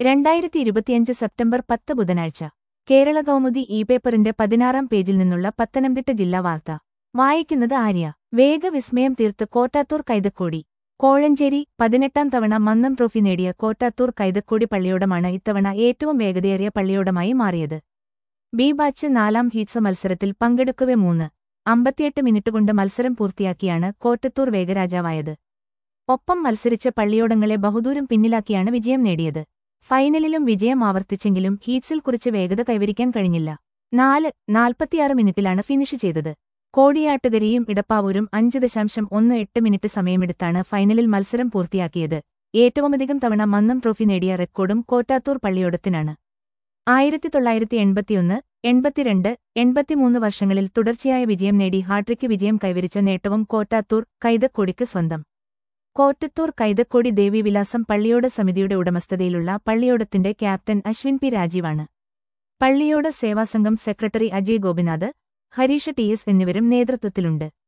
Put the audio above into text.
രണ്ടായിരത്തി ഇരുപത്തിയഞ്ച് സെപ്റ്റംബർ പത്ത് ബുധനാഴ്ച കേരള കൗമുദി ഇ പേപ്പറിന്റെ പതിനാറാം പേജിൽ നിന്നുള്ള പത്തനംതിട്ട ജില്ലാ വാർത്ത വായിക്കുന്നത് ആര്യ വേഗവിസ്മയം തീർത്ത് കോട്ടാത്തൂർ കൈതക്കോടി കോഴഞ്ചേരി പതിനെട്ടാം തവണ മന്നം ട്രോഫി നേടിയ കോട്ടാത്തൂർ കൈതക്കോടി പള്ളിയോടമാണ് ഇത്തവണ ഏറ്റവും വേഗതയേറിയ പള്ളിയോടമായി മാറിയത് ബി ബാച്ച് നാലാം ഹീറ്റ്സ് മത്സരത്തിൽ പങ്കെടുക്കവെ മൂന്ന് അമ്പത്തിയെട്ട് മിനിറ്റ് കൊണ്ട് മത്സരം പൂർത്തിയാക്കിയാണ് കോട്ടത്തൂർ വേഗരാജാവായത് ഒപ്പം മത്സരിച്ച പള്ളിയോടങ്ങളെ ബഹുദൂരം പിന്നിലാക്കിയാണ് വിജയം നേടിയത് ഫൈനലിലും വിജയം ആവർത്തിച്ചെങ്കിലും ഹീറ്റ്സിൽ കുറിച്ച് വേഗത കൈവരിക്കാൻ കഴിഞ്ഞില്ല നാല് നാൽപ്പത്തിയാറ് മിനിറ്റിലാണ് ഫിനിഷ് ചെയ്തത് കോടിയാട്ടുകരയും ഇടപ്പാവൂരും അഞ്ച് ദശാംശം ഒന്ന് എട്ട് മിനിറ്റ് സമയമെടുത്താണ് ഫൈനലിൽ മത്സരം പൂർത്തിയാക്കിയത് ഏറ്റവുമധികം തവണ മന്നം ട്രോഫി നേടിയ റെക്കോർഡും കോട്ടാത്തൂർ പള്ളിയോടത്തിനാണ് ആയിരത്തി തൊള്ളായിരത്തി എൺപത്തിയൊന്ന് എൺപത്തിരണ്ട് എൺപത്തിമൂന്ന് വർഷങ്ങളിൽ തുടർച്ചയായ വിജയം നേടി ഹാട്രിക്ക് വിജയം കൈവരിച്ച നേട്ടവും കോട്ടാത്തൂർ കൈതക്കോടിക്ക് സ്വന്തം കോട്ടത്തൂർ കൈതക്കോടി ദേവിവിലാസം പള്ളിയോട് സമിതിയുടെ ഉടമസ്ഥതയിലുള്ള പള്ളിയോടത്തിന്റെ ക്യാപ്റ്റൻ അശ്വിൻ പി രാജീവാണ് പള്ളിയോട് സേവാസംഘം secretary Ajay Gopinath Hareesha T S എന്നിവരും നേതൃത്വത്തിലുണ്ട്